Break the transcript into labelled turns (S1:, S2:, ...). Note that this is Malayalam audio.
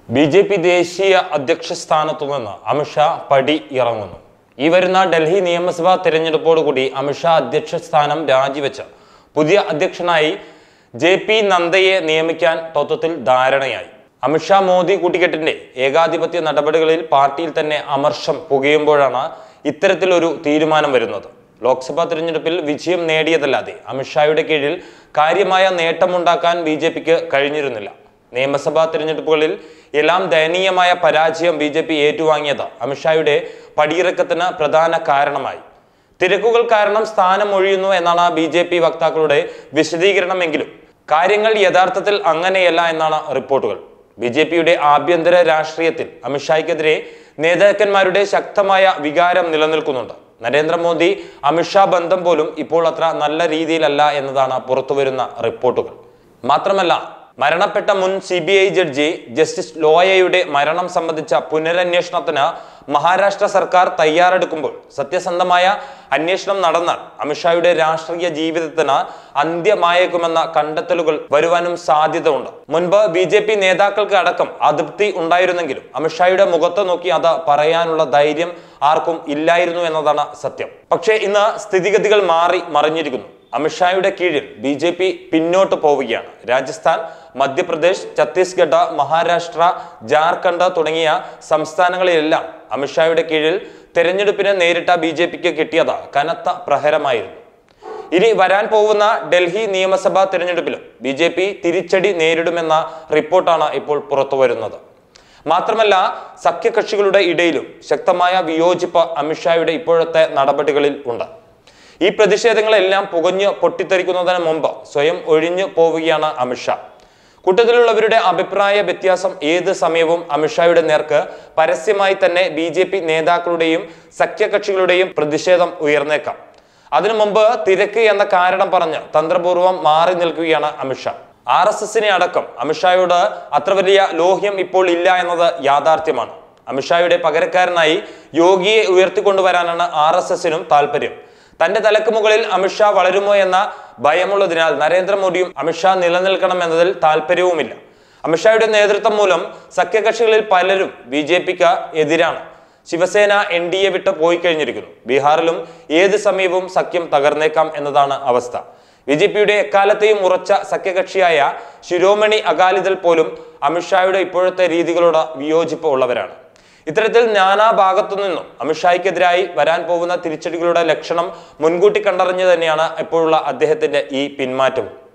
S1: ബി ജെ പി ദേശീയ അധ്യക്ഷ സ്ഥാനത്തു നിന്ന് അമിത്ഷാ പടി ഇറങ്ങുന്നു ഈ വരുന്ന ഡൽഹി നിയമസഭാ തെരഞ്ഞെടുപ്പോടുകൂടി അമിത്ഷാ അധ്യക്ഷ സ്ഥാനം രാജിവെച്ച് പുതിയ അധ്യക്ഷനായി ജെ പി നന്ദയെ നിയമിക്കാൻ തത്വത്തിൽ ധാരണയായി അമിത്ഷാ മോദി കൂട്ടിക്കെട്ടിന്റെ ഏകാധിപത്യ നടപടികളിൽ പാർട്ടിയിൽ തന്നെ അമർഷം പുകയുമ്പോഴാണ് ഇത്തരത്തിലൊരു തീരുമാനം വരുന്നത് ലോക്സഭാ തിരഞ്ഞെടുപ്പിൽ വിജയം നേടിയതല്ലാതെ അമിത്ഷായുടെ കീഴിൽ കാര്യമായ നേട്ടമുണ്ടാക്കാൻ ബി ജെ പിക്ക് കഴിഞ്ഞിരുന്നില്ല നിയമസഭാ തിരഞ്ഞെടുപ്പുകളിൽ എല്ലാം ദയനീയമായ പരാജയം ബി ജെ പി ഏറ്റുവാങ്ങിയത് അമിത്ഷായുടെ പടിയിറക്കത്തിന് പ്രധാന കാരണമായി തിരക്കുകൾ കാരണം സ്ഥാനം ഒഴിയുന്നു എന്നാണ് ബി ജെ പി വക്താക്കളുടെ വിശദീകരണമെങ്കിലും കാര്യങ്ങൾ യഥാർത്ഥത്തിൽ അങ്ങനെയല്ല എന്നാണ് റിപ്പോർട്ടുകൾ ബി ജെ പിയുടെ ആഭ്യന്തര രാഷ്ട്രീയത്തിൽ അമിത്ഷായ്ക്കെതിരെ നേതാക്കന്മാരുടെ ശക്തമായ വികാരം നിലനിൽക്കുന്നുണ്ട് നരേന്ദ്രമോദി അമിത്ഷാ ബന്ധം പോലും ഇപ്പോൾ അത്ര നല്ല രീതിയിലല്ല എന്നതാണ് പുറത്തുവരുന്ന റിപ്പോർട്ടുകൾ മാത്രമല്ല മരണപ്പെട്ട മുൻ C B I judge justice ലോയയുടെ മരണം സംബന്ധിച്ച പുനരന്വേഷണത്തിന് മഹാരാഷ്ട്ര സർക്കാർ തയ്യാറെടുക്കുമ്പോൾ സത്യസന്ധമായ അന്വേഷണം നടന്നാൽ അമിത്ഷായുടെ രാഷ്ട്രീയ ജീവിതത്തിന് അന്ത്യമായേക്കുമെന്ന കണ്ടെത്തലുകൾ വരുവാനും സാധ്യത ഉണ്ട് മുൻപ് ബി ജെ പി നേതാക്കൾക്ക് അടക്കം അതൃപ്തി ഉണ്ടായിരുന്നെങ്കിലും അമിത്ഷായുടെ മുഖത്ത് നോക്കി അത് പറയാനുള്ള ധൈര്യം ആർക്കും ഇല്ലായിരുന്നു എന്നതാണ് സത്യം പക്ഷേ ഇന്ന് സ്ഥിതിഗതികൾ മാറി മറിഞ്ഞിരിക്കുന്നു അമിത്ഷായുടെ കീഴിൽ ബി ജെ പി പിന്നോട്ട് പോവുകയാണ് രാജസ്ഥാൻ മധ്യപ്രദേശ് ഛത്തീസ്ഗഡ് മഹാരാഷ്ട്ര ജാർഖണ്ഡ് തുടങ്ങിയ സംസ്ഥാനങ്ങളിലെല്ലാം അമിത്ഷായുടെ കീഴിൽ തെരഞ്ഞെടുപ്പിന് നേരിട്ട ബി ജെ പിക്ക് കിട്ടിയത് കനത്ത പ്രഹരമായിരുന്നു ഇനി വരാൻ പോകുന്ന ഡൽഹി നിയമസഭാ തിരഞ്ഞെടുപ്പിലും ബി ജെ പി തിരിച്ചടി നേരിടുമെന്ന റിപ്പോർട്ടാണ് ഇപ്പോൾ പുറത്തുവരുന്നത് മാത്രമല്ല സഖ്യകക്ഷികളുടെ ഇടയിലും ശക്തമായ വിയോജിപ്പ് അമിത്ഷായുടെ ഇപ്പോഴത്തെ നടപടികളിൽ ഉണ്ട് ഈ പ്രതിഷേധങ്ങളെല്ലാം പുകഞ്ഞ് പൊട്ടിത്തെറിക്കുന്നതിന് മുമ്പ് സ്വയം ഒഴിഞ്ഞു പോവുകയാണ് അമിത്ഷാ കൂട്ടത്തിലുള്ളവരുടെ അഭിപ്രായ വ്യത്യാസം ഏത് സമയവും അമിത്ഷായുടെ നേർക്ക് പരസ്യമായി തന്നെ ബി ജെ പി നേതാക്കളുടെയും സഖ്യകക്ഷികളുടെയും പ്രതിഷേധം ഉയർന്നേക്കാം അതിനു മുമ്പ് തിരക്ക് എന്ന കാരണം പറഞ്ഞ് തന്ത്രപൂർവ്വം മാറി നിൽക്കുകയാണ് അമിത്ഷാ ആർ എസ് എസിനെ അടക്കം അമിത്ഷായോട് അത്ര വലിയ ലോഹ്യം ഇപ്പോൾ ഇല്ല എന്നത് യാഥാർത്ഥ്യമാണ് അമിത്ഷായുടെ പകരക്കാരനായി യോഗിയെ ഉയർത്തിക്കൊണ്ടുവരാനാണ് ആർ എസ് എസിനും താല്പര്യം തന്റെ തലക്ക് മുകളിൽ അമിത്ഷാ വളരുമോ എന്ന ഭയമുള്ളതിനാൽ നരേന്ദ്രമോദിയും അമിത്ഷാ നിലനിൽക്കണം എന്നതിൽ താല്പര്യവുമില്ല അമിത്ഷായുടെ നേതൃത്വം മൂലം സഖ്യകക്ഷികളിൽ പലരും ബി ജെ പിക്ക് എതിരാണ് ശിവസേന എൻ ഡി എ വിട്ട് പോയി കഴിഞ്ഞിരിക്കുന്നു ബീഹാറിലും ഏത് സമയവും സഖ്യം തകർന്നേക്കാം എന്നതാണ് അവസ്ഥ ബി ജെ പിയുടെ എക്കാലത്തെയും ഉറച്ച സഖ്യകക്ഷിയായ ശിരോമണി അകാലിദൾ പോലും അമിത്ഷായുടെ ഇപ്പോഴത്തെ രീതികളോട് വിയോജിപ്പ് ഉള്ളവരാണ് ഇത്തരത്തിൽ നാനാ ഭാഗത്തു നിന്നും അമിത്ഷായ്ക്കെതിരായി വരാൻ പോകുന്ന തിരിച്ചടികളുടെ ലക്ഷണം മുൻകൂട്ടി കണ്ടറിഞ്ഞു തന്നെയാണ് ഇപ്പോഴുള്ള അദ്ദേഹത്തിന്റെ ഈ പിന്മാറ്റവും